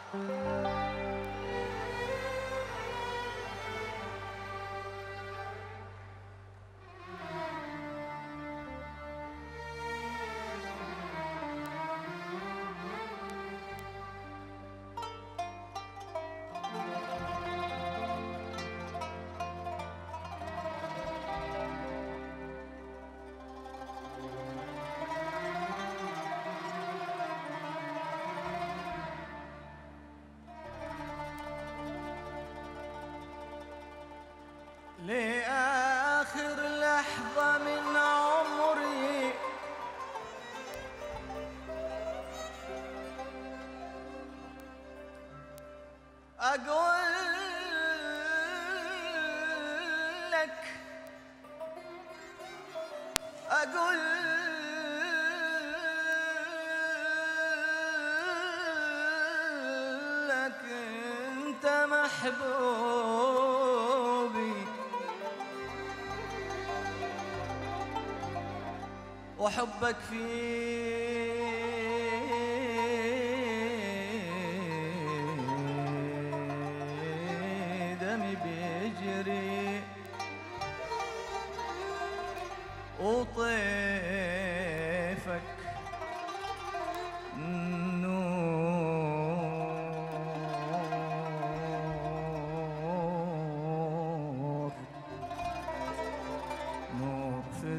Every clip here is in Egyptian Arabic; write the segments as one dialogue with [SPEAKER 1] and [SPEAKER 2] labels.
[SPEAKER 1] لآخر لحظة من عمري أقول لك أقول لك أنت محبوبي وحبك في دمي بيجري وطيفك نور نور في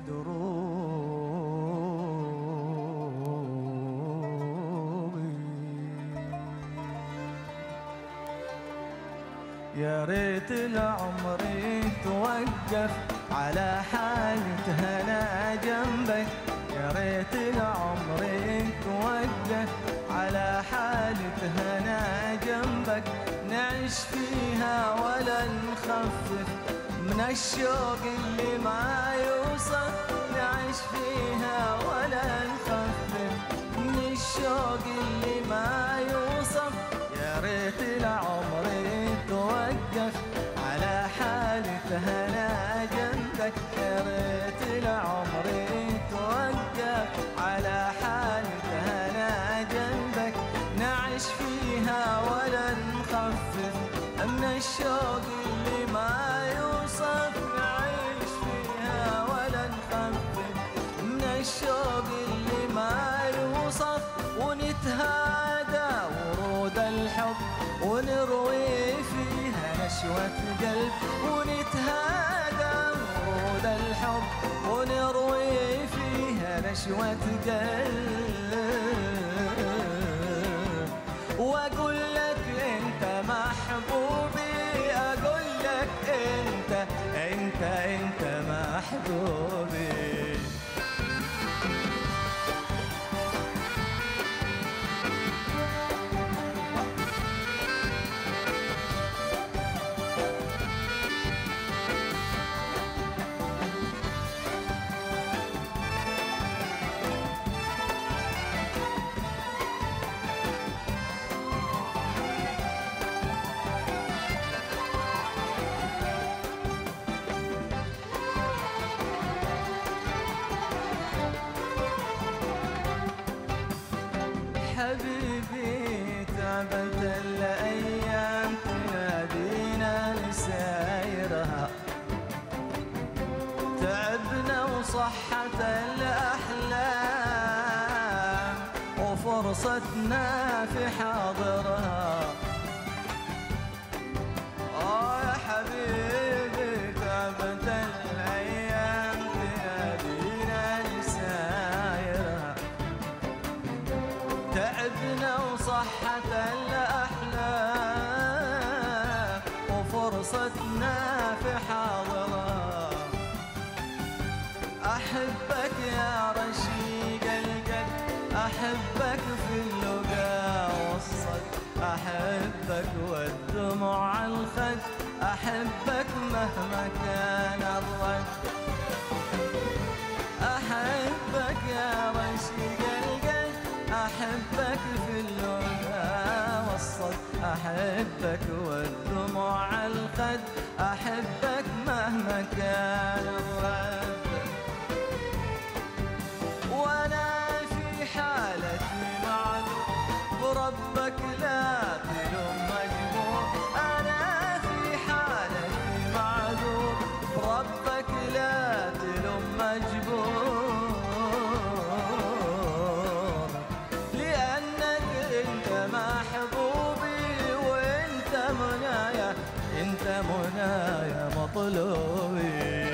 [SPEAKER 1] دروبي يا ريت العمر توقف على حالة هنا جنبك يا ريت العمر توقف على حالة هنا جنبك نعيش فيها ولا نخفف من الشوق اللي ما يوصف نعيش فيها ولا نخفف من الشوق اللي ما يوصف يا ريت العمر توقف على حالة هنا جنبك يا ريت العمر توقف على حالة هنا جنبك نعيش فيها ولا نخفف من الشوق اللي ما يوصف نعيش فيها ولا نخفف من الشوق اللي ما يوصف ونتهادى ورود الحب ونروي فيها نشوة قلب ونتهادى ورود الحب ونروي فيها نشوة قلب واقول لك انت محبوبي اقول لك انت انت انت محبوبي حبيبي تعبت الأيام تنادينا لسايرها تعبنا وصحت الأحلام وفرصتنا في حاضرها آه يا حبيبي تعبت الأيام تنادينا لسايرها تعبنا وصحت الأحلام وفرصتنا في حاضرها أحبك يا رشيق القلب أحبك في اللقا والصد أحبك والدموع على الخد أحبك مهما كان الرد أحبك يا رشيق القلب أحبك في اللقا والصد أحبك والدموع على الخد أحبك مهما كان الرد وانا في حالتي معذور وربك لا تنسى مطلوبي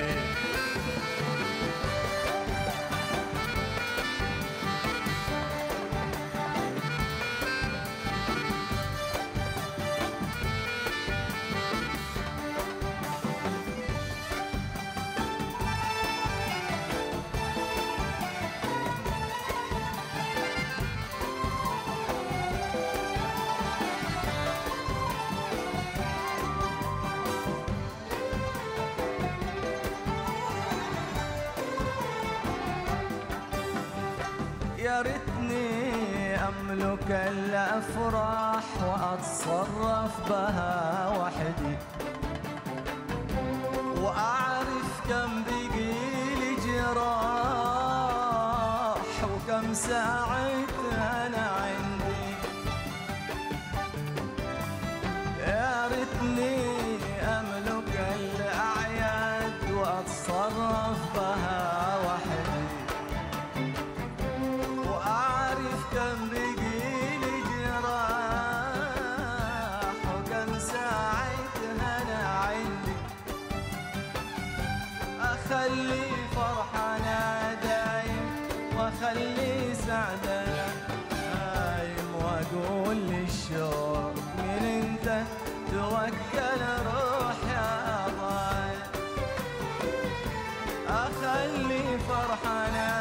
[SPEAKER 1] يا ريتني أملك الأفراح وأتصرف بها وحدي وأعرف كم بقيلي جراح وكم ساعة أنا عندي يا ريتني أملك الأعياد وأتصرف بها وحدي وأعرف كم بقيلي جراح وكم ساعتها أنا عندي أخلي فرحنا دايم وأخلي سعدنا دايم وأقول للشوق من أنت توكل روح يا ضايع أخلي فرحنا